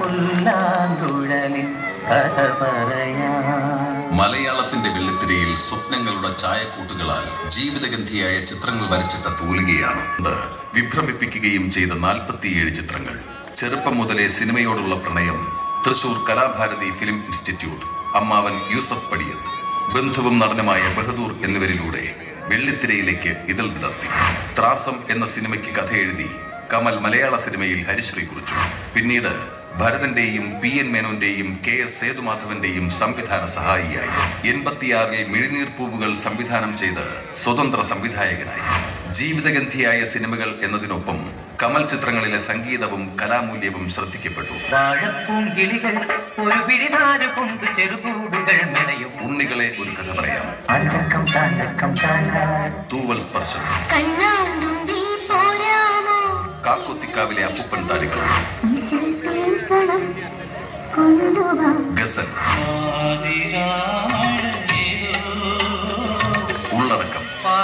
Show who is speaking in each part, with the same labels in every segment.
Speaker 1: പുല്ലാങ്കുഴലിൽ കഥ പറയാം
Speaker 2: മലയാളത്തിന്റെ വെള്ളിത്തിരയിൽ സ്വപ്നങ്ങളുടെ ചായക്കൂട്ടുകളാൽ ജീവിതഗന്ധിയായ ചിത്രങ്ങൾ വരച്ചിട്ട തൂലികയാണ് ഇത് വിഭ്രമിപ്പിക്കുകയും ചെയ്ത നാൽപ്പത്തിയേഴ് ചിത്രങ്ങൾ ചെറുപ്പം മുതലേ സിനിമയോടുള്ള പ്രണയം തൃശൂർ കലാഭാരതി ഫിലിം ഇൻസ്റ്റിറ്റ്യൂട്ട് അമ്മാവൻ യൂസഫ് പടിയത്ത് ബന്ധുവും നടനുമായ ബഹദൂർ എന്നിവരിലൂടെ വെള്ളിത്തിരയിലേക്ക് ഇതൾ വിടർത്തി ത്രാസം എന്ന സിനിമയ്ക്ക് കഥ എഴുതി കമൽ മലയാള സിനിമയിൽ ഹരിശ്രീ കുറിച്ചു പിന്നീട് ഭരതന്റെയും പി എൻ മേനോന്റെയും കെ എസ് സേതുമാധവന്റെയും സംവിധാന സഹായിയായി എൺപത്തിയാറിൽ മിഴിനീർ പൂവുകൾ സംവിധാനം ചെയ്ത് സ്വതന്ത്ര സംവിധായകനായി ജീവിതഗന്ധിയായ സിനിമകൾ എന്നതിനൊപ്പം കമൽ ചിത്രങ്ങളിലെ സംഗീതവും കലാമൂല്യവും ശ്രദ്ധിക്കപ്പെട്ടു
Speaker 1: വാഴപ്പൂങ്കിളികൾ ഒരു പിടിനാര് കൊണ്ട് ചെറുപൂടുകൾ മെനയും
Speaker 2: ഉണ്ണികളെ ഒരു കഥ പറയാം
Speaker 1: അഞ്ചക്കം ചാഞ്ചക്കം ചാഞ്ചാൻ
Speaker 2: തൂവൽ സ്പർശം
Speaker 3: കണ്ണാന്തുമ്പി പോരാമോ
Speaker 2: കാക്കൊത്തിക്കാവിലെ അപ്പുപ്പൻ താടികൾ
Speaker 3: കേൾക്കണം കൊണ്ടുവാ
Speaker 2: ഗസൽ ഉള്ളടക്കം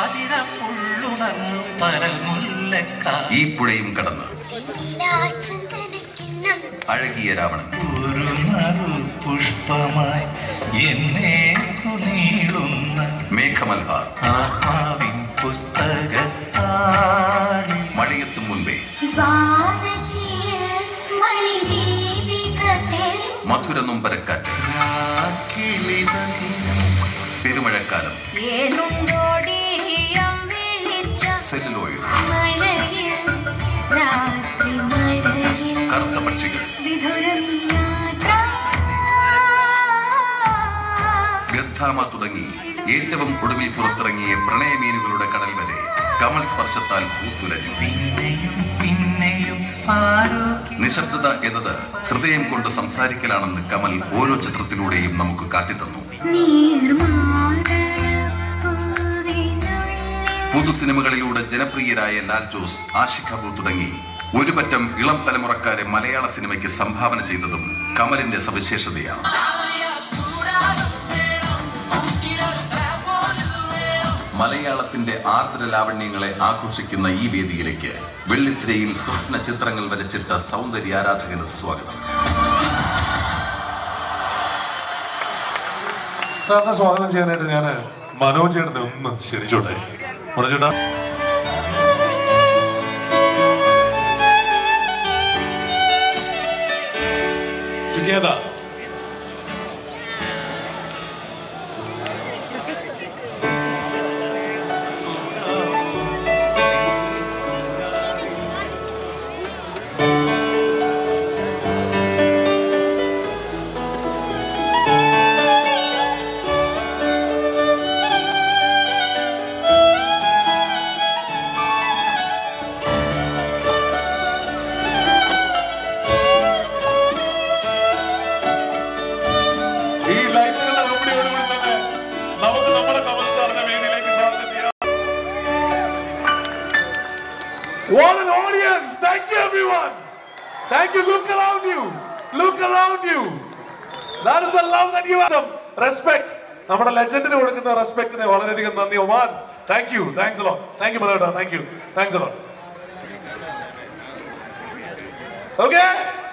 Speaker 2: ഈ പുഴയും കടന്ന്
Speaker 3: ചന്ദനക്കിണ്ണം
Speaker 2: അഴകിയ രാവണൻ
Speaker 4: ഒരു നറു പുഷ്പമായി എന്നെ നീളുന്ന
Speaker 2: മേഘമൽഹാർ
Speaker 4: ആത്മാവിൻ പുസ്തകത്താണി
Speaker 2: മഴയെത്തും മുൻപേ
Speaker 3: ദ്വാദശിയ മണിദീപിക തെളി
Speaker 2: മധുര നൊമ്പരക്കാറ്റ് പെരുമഴക്കാലം
Speaker 3: ഏനുണ്ടോടിയം വിളിച്ച
Speaker 2: സെല്ലുലോയിഡ്
Speaker 3: മഴയിൽ രാത്രി മഴയിൽ
Speaker 2: കറുത്ത പക്ഷികൾ
Speaker 3: വിധുരം യാത്ര
Speaker 2: ഗദ്ദാമ തുടങ്ങി ഏറ്റവും ഒടുവിൽ പുറത്തിറങ്ങിയ പ്രണയമീനുകളുടെ കടൽ വരെ കമൽ സ്പർശത്താൽ പൂത്തുലഞ്ഞു
Speaker 4: പിന്നെയും പിന്നെയും ആരോ
Speaker 2: നിശബ്ദത എന്നത് ഹൃദയം കൊണ്ട് സംസാരിക്കലാണെന്ന് കമൽ ഓരോ ചിത്രത്തിലൂടെയും നമുക്ക് കാട്ടിത്തന്നു പുതു സിനിമകളിലൂടെ ജനപ്രിയരായ ലാൽ ജോസ് ആഷിഖ് അബു തുടങ്ങി ഒരു പറ്റം ഇളം തലമുറക്കാരെ മലയാള സിനിമയ്ക്ക് സംഭാവന ചെയ്തതും കമലിന്റെ സവിശേഷതയാണ് മലയാളത്തിന്റെ ആർദ്ര ലാവണ്യങ്ങളെ ആഘോഷിക്കുന്ന ഈ വേദിയിലേക്ക് വെള്ളിത്തിരയിൽ സ്വപ്ന ചിത്രങ്ങൾ വരച്ചിട്ട സൗന്ദര്യ ആരാധകന് സ്വാഗതം
Speaker 5: സാറിനെ സ്വാഗതം ചെയ്യാനായിട്ട് ഞാൻ മനോജ് ചേട്ടനെ ഒന്ന് ക്ഷണിച്ചോട്ടെ മനോജ് ചേട്ടാ Together. ഈ ലൈറ്റുകളുടെ അകമ്പടിയോടുകൂടി തന്നെ നമുക്ക് നമ്മുടെ കമൽ സാറിനെ വേദിയിലേക്ക് സ്വാഗതം ചെയ്യാം What an audience! Thank you, everyone. Thank you. Look around you. Look around you. That is the love that you have. Respect. നമ്മുടെ ലെജൻഡിന് കൊടുക്കുന്ന റെസ്പെക്ടിന് വളരെയധികം നന്ദി Oman thank you thanks a lot thank you മനോട്ട thank you thanks a lot okay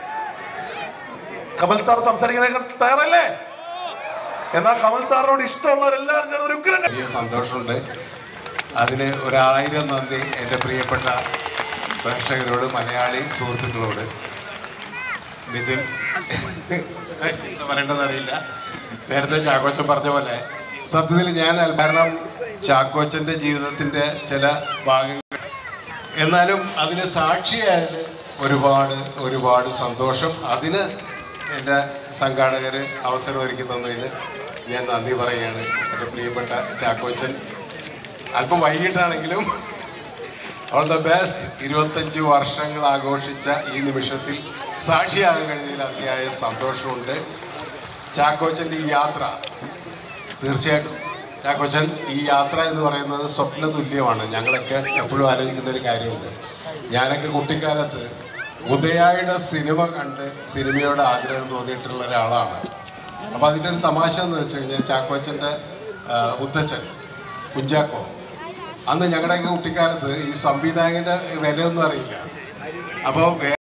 Speaker 5: Kamal sir സംസാരിക്കുന്നതിന് തയ്യാറല്ലേ എന്നാൽ കമൽ സാറിനോട് ഇഷ്ടമുള്ളവരെല്ലാവരും ചേർന്ന് ഒരു ഉഗ്രൻ
Speaker 6: വലിയ സന്തോഷമുണ്ട് അതിന് ഒരായിരം നന്ദി എൻ്റെ പ്രിയപ്പെട്ട പ്രേക്ഷകരോട് മലയാളി സുഹൃത്തുക്കളോട് മിഥുൻ എന്താ പറയേണ്ടതെന്ന് അറിയില്ല നേരത്തെ ചാക്കോച്ചൻ പറഞ്ഞ പോലെ സത്യത്തിൽ ഞാൻ അൽ- കാരണം ചാക്കോച്ചൻ്റെ ജീവിതത്തിൻ്റെ ചില ഭാഗങ്ങൾ എന്നാലും അതിന് സാക്ഷിയായതിൽ ഒരുപാട് ഒരുപാട് സന്തോഷം അതിന് എൻ്റെ സംഘാടകർ അവസരം ഒരുക്കി തന്നതിന് ഞാൻ നന്ദി പറയുകയാണ് എൻ്റെ പ്രിയപ്പെട്ട ചാക്കോച്ചൻ അല്പം വൈകിട്ടാണെങ്കിലും ഓൾ ദ ബെസ്റ്റ് ഇരുപത്തഞ്ച് വർഷങ്ങൾ ആഘോഷിച്ച ഈ നിമിഷത്തിൽ സാക്ഷിയാകാൻ കഴിഞ്ഞതിൽ അതിയായ സന്തോഷമുണ്ട് ചാക്കോച്ചൻ്റെ ഈ യാത്ര തീർച്ചയായിട്ടും ചാക്കോച്ചൻ ഈ യാത്ര എന്ന് പറയുന്നത് സ്വപ്ന തുല്യമാണ് ഞങ്ങളൊക്കെ എപ്പോഴും ആലോചിക്കുന്ന ഒരു കാര്യമുണ്ട് ഞാനൊക്കെ കുട്ടിക്കാലത്ത് ഉദയായുടെ സിനിമ കണ്ട് സിനിമയോട് ആഗ്രഹം തോന്നിയിട്ടുള്ള ഒരാളാണ് അപ്പോൾ അതിൻ്റെ ഒരു തമാശ എന്ന് വെച്ച് കഴിഞ്ഞാൽ ചാക്കോച്ചൻ്റെ മുത്തച്ഛൻ കുഞ്ചാക്കോ അന്ന് ഞങ്ങളുടെയൊക്കെ കുട്ടിക്കാലത്ത് ഈ സംവിധായകൻ്റെ വിലയൊന്നും അറിയില്ല അപ്പോൾ